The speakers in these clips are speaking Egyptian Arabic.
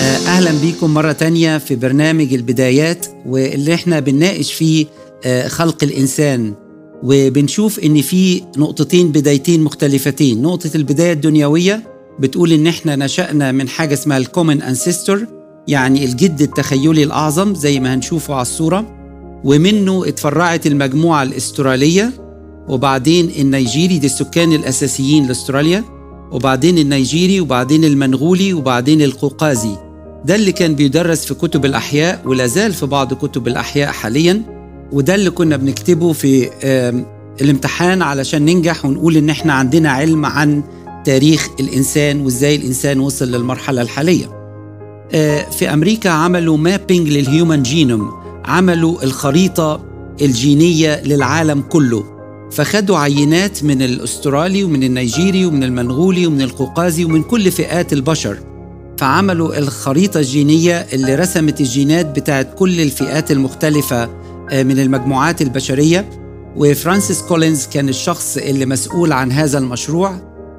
أهلا بيكم مرة تانية في برنامج البدايات واللي احنا بنناقش فيه خلق الإنسان وبنشوف إن في نقطتين بدايتين مختلفتين نقطة البداية الدنيوية بتقول إن احنا نشأنا من حاجة اسمها الكومن أنسيستور يعني الجد التخيلي الأعظم زي ما هنشوفه على الصورة ومنه اتفرعت المجموعة الأسترالية وبعدين النيجيري دي السكان الأساسيين لأستراليا وبعدين النيجيري وبعدين المنغولي وبعدين القوقازي ده اللي كان بيدرس في كتب الأحياء ولا زال في بعض كتب الأحياء حاليا وده اللي كنا بنكتبه في الامتحان علشان ننجح ونقول إن احنا عندنا علم عن تاريخ الإنسان وإزاي الإنسان وصل للمرحلة الحالية في أمريكا عملوا مابينج للهيومن جينوم عملوا الخريطة الجينية للعالم كله فخدوا عينات من الأسترالي ومن النيجيري ومن المنغولي ومن القوقازي ومن كل فئات البشر فعملوا الخريطة الجينية اللي رسمت الجينات بتاعت كل الفئات المختلفة من المجموعات البشرية وفرانسيس كولينز كان الشخص اللي مسؤول عن هذا المشروع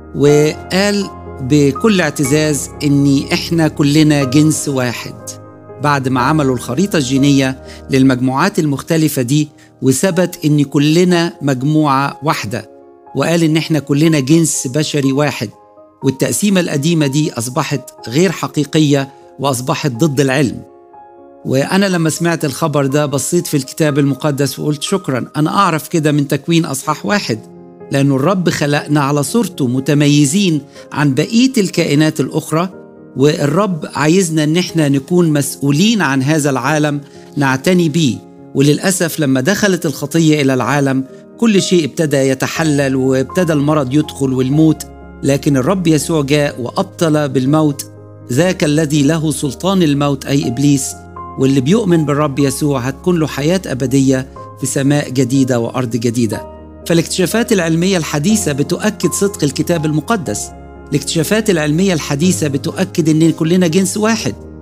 وقال بكل اعتزاز ان احنا كلنا جنس واحد بعد ما عملوا الخريطة الجينية للمجموعات المختلفة دي وثبت ان كلنا مجموعة واحدة وقال ان احنا كلنا جنس بشري واحد والتقسيمة القديمة دي أصبحت غير حقيقية وأصبحت ضد العلم وأنا لما سمعت الخبر ده بصيت في الكتاب المقدس وقلت شكرا أنا أعرف كده من تكوين أصحاح واحد لأن الرب خلقنا على صورته متميزين عن بقية الكائنات الأخرى والرب عايزنا ان احنا نكون مسؤولين عن هذا العالم نعتني بيه وللاسف لما دخلت الخطيه الى العالم كل شيء ابتدى يتحلل وابتدى المرض يدخل والموت لكن الرب يسوع جاء وابطل بالموت ذاك الذي له سلطان الموت اي ابليس واللي بيؤمن بالرب يسوع هتكون له حياه ابديه في سماء جديده وارض جديده فالاكتشافات العلميه الحديثه بتؤكد صدق الكتاب المقدس الاكتشافات العلمية الحديثة بتؤكد إن كلنا جنس واحد